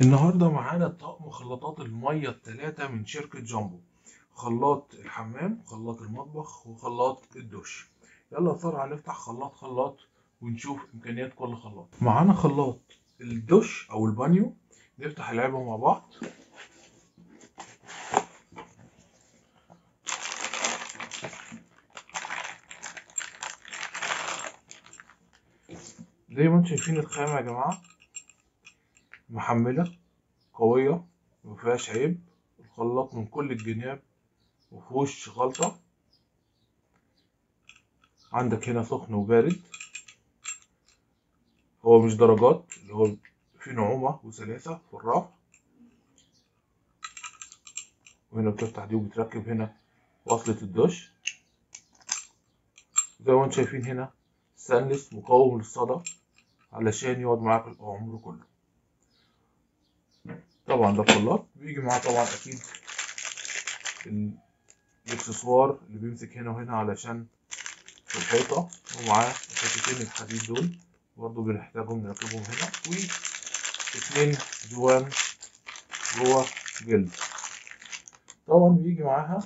النهاردة معانا طقم خلاطات المية التلاتة من شركة جامبو خلاط الحمام وخلاط المطبخ وخلاط الدش يلا بسرعة نفتح خلاط خلاط ونشوف إمكانيات كل خلاط معانا خلاط الدش أو البانيو نفتح العلبة مع بعض زي ما انتم شايفين الخامة يا جماعة محملة قوية مفيهاش عيب الخلاط من كل الجناب مفهوش غلطة عندك هنا سخن وبارد هو مش درجات اللي هو في نعومة وسلاسة في الرفع وهنا بتفتح دي وبتركب هنا وصلة الدش زي ما انتم شايفين هنا ستانلس مقاوم للصدى علشان يقعد معاك العمر كله طبعا ده خلاط بيجي معاه طبعا اكيد الاكسسوار اللي بيمسك هنا وهنا علشان في الحيطة ومعاه حتتين الحديد دول برضه بنحتاجهم نركبهم هنا واتنين جوان جوه جلد طبعا بيجي معاها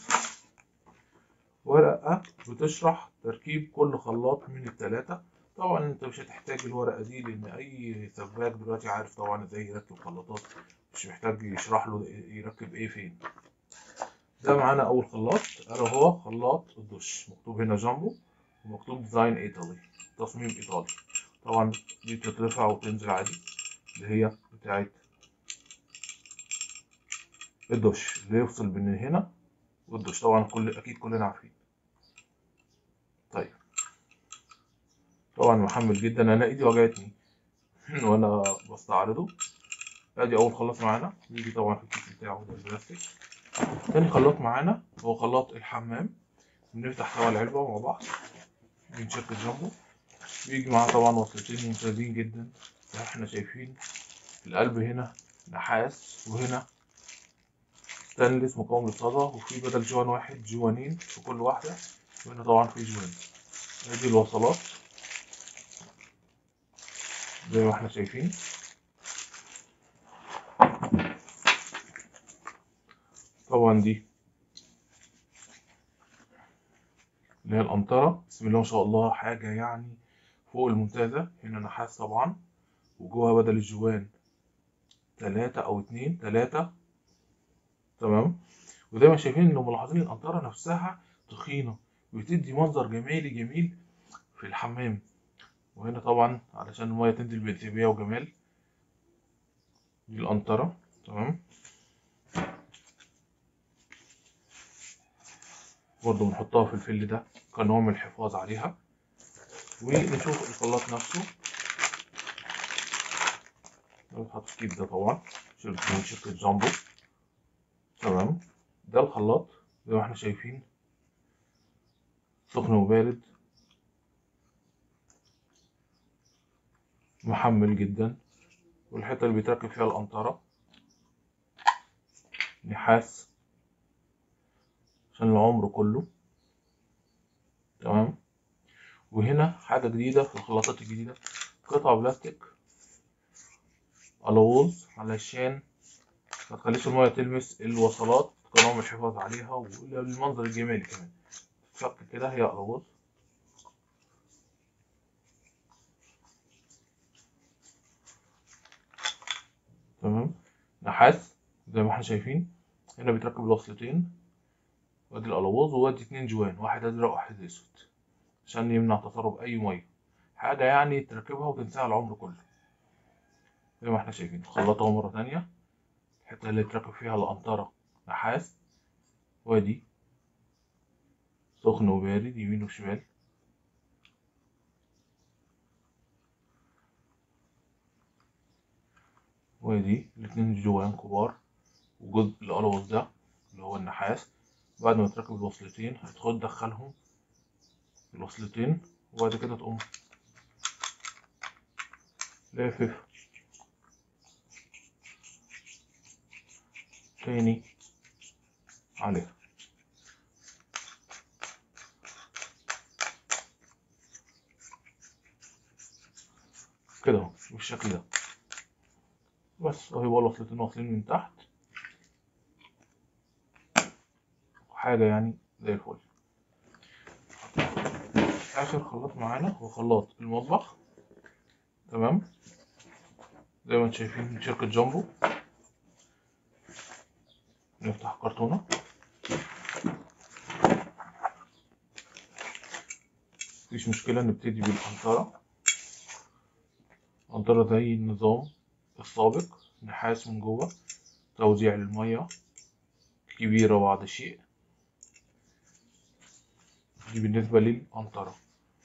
ورقة بتشرح تركيب كل خلاط من التلاتة طبعا انت مش هتحتاج الورقة دي لان اي سباك دلوقتي عارف طبعا ازاي يركب خلاطات مش محتاج يشرح له يركب ايه فين ده معانا اول خلاط الا هو خلاط الدش مكتوب هنا جامبو ومكتوب ديزاين ايطالي تصميم ايطالي طبعا دي بتترفع وتنزل عادي اللي هي بتاعت الدش اللي يفصل بين هنا والدش طبعا كل اكيد كلنا عارفين طيب طبعا محمل جدا انا ايدي وجعتني وانا بستعرضه ادي اول خلاط معانا بيجي طبعا في الكيس بتاعه ده البلاستيك تاني خلاط معانا هو خلاط الحمام بنفتح طبعا العلبة مع بعض من شركة جامبو بيجي معاه طبعا وصلتين ممتازين جدا زي ما احنا شايفين القلب هنا نحاس وهنا ستانلس مقاوم للصدى وفي بدل جوان واحد جوانين في كل واحدة وهنا طبعا في جوان ادي الوصلات زي ما احنا شايفين طبعا دي اللي هي القنطرة بسم الله ما شاء الله حاجة يعني فوق الممتازة هنا نحاس طبعا وجوها بدل الجوان تلاتة أو اتنين تلاتة تمام وزي ما شايفين لو ملاحظين القنطرة نفسها تخينة بتدي منظر جمالي جميل في الحمام وهنا طبعا علشان المية تنزل بانسيابية وجمال دي القنطرة تمام برضه بنحطها في الفل ده كنوع من الحفاظ عليها ونشوف الخلاط نفسه بنحط الكيب ده طبعا شركة من شركة جامبو تمام ده الخلاط زي ما احنا شايفين سخن وبارد محمل جدا والحتة اللي بيتركب فيها القنطرة نحاس عشان العمر كله تمام وهنا حاجة جديدة في الخلاطات الجديدة قطع بلاستيك ألوز علشان ما تخليش المية تلمس الوصلات كنوع من الحفاظ عليها وللمنظر الجمالي كمان تفك كده هي ألوز تمام نحاس زي ما احنا شايفين هنا بيتركب الوصلتين وادي الالواز وادي اتنين جوان واحد ازرق وواحد اسود عشان يمنع تسرب اي ميه حاجه يعني تركبها وتنساها العمر كله زي ما احنا شايفين خلطها مره تانية الحته اللي تركب فيها القنطره نحاس وادي سخن وبارد يمين وشمال وادي الاتنين جوان كبار وجزء القلوص ده اللي هو النحاس بعد ما تركب الوصلتين هتدخل تدخلهم الوصلتين وبعد كده تقوم لافف تاني عليها كده اهو بالشكل ده بس وهيبقى الوصلتين واصلين من تحت حاجة يعني زي الفل آخر خلاط معانا هو خلاط المطبخ تمام زي ما انتم شايفين من شركة جامبو نفتح كرتونة مفيش مشكلة نبتدي بالقنطرة قنطرة زي النظام السابق نحاس من جوه توزيع المية كبيرة بعض الشيء دي بالنسبة للقنطرة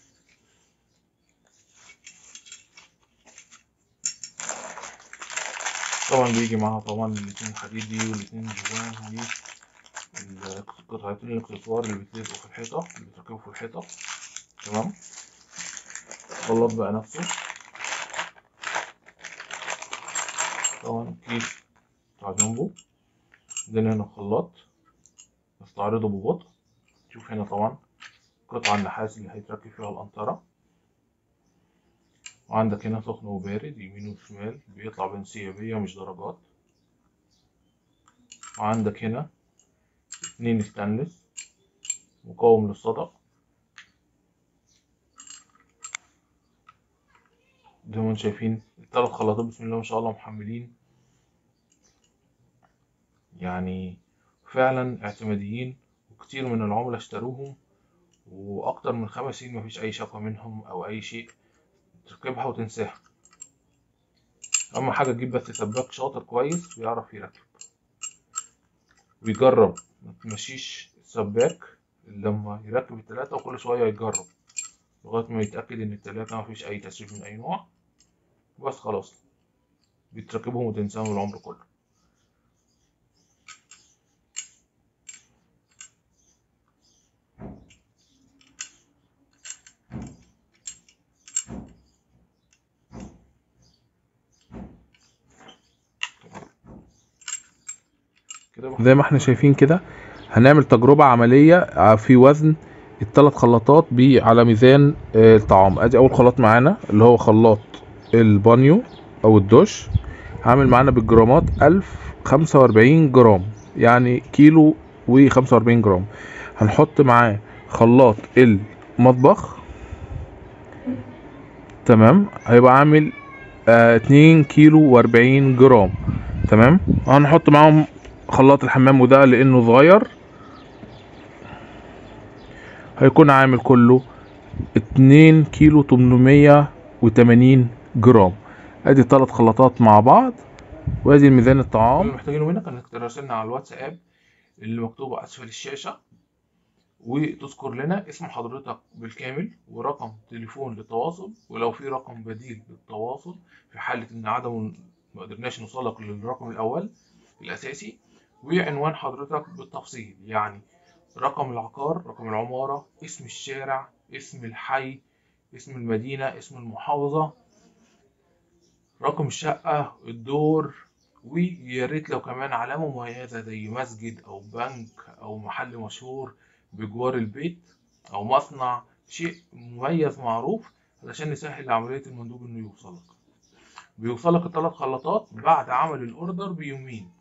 طبعا بيجي معاها طبعا الاتنين حديدي والاتنين جوان والقطعتين الاكسسوار اللي بيتلزقوا في الحيطة اللي بيتركبوا في الحيطة تمام الخلاط بقى نفسه طبعا كيس بتاع جنبه عندنا هنا خلاط نستعرضه ببطء شوف هنا طبعا قطع النحاس اللي هيتركب فيها القنطرة وعندك هنا سخن وبارد يمين وشمال بيطلع بانسيابية مش درجات وعندك هنا اتنين ستانلس مقاوم للصدأ زي ما انتم شايفين التلات خلاطات بسم الله ما شاء الله محملين يعني فعلا اعتماديين وكتير من العملاء اشتروهم واكتر من خمس سنين مفيش اي شكوى منهم او اي شيء تركبها وتنساها اهم حاجه تجيب بس سباك شاطر كويس بيعرف يركب ويجرب ما تمشيش السباك لما يركب التلاتة وكل شويه يجرب لغايه ما يتاكد ان التلاتة مفيش اي تسريب من اي نوع بس خلاص بتركبهم وتنساهم العمر كله كده بقى زي ما احنا شايفين كده هنعمل تجربة عملية في وزن الثلاث خلاطات بي على ميزان آه، الطعام ادي اول خلاط معانا اللي هو خلاط البانيو او الدش عامل معانا بالجرامات 1045 جرام يعني كيلو و45 جرام هنحط معاه خلاط المطبخ تمام هيبقى عامل آه 2 كيلو و40 جرام تمام هنحط معاهم خلاط الحمام وده لانه صغير هيكون عامل كله اتنين كيلو تمنمية وتمانين جرام ادي التلات خلاطات مع بعض وادي ميزان اللي الطعام محتاجينه منك انك تراسلنا على الواتساب اللي مكتوب اسفل الشاشة وتذكر لنا اسم حضرتك بالكامل ورقم تليفون للتواصل ولو في رقم بديل للتواصل في حالة ان عدم ما قدرناش نوصلك للرقم الاول الاساسي وعنوان حضرتك بالتفصيل يعني رقم العقار رقم العمارة اسم الشارع اسم الحي اسم المدينة اسم المحافظة رقم الشقة الدور ويا ريت لو كمان علامة مميزة زي مسجد أو بنك أو محل مشهور بجوار البيت أو مصنع شيء مميز معروف علشان نسهل عملية المندوب إنه يوصلك بيوصلك الثلاث خلاطات بعد عمل الأوردر بيومين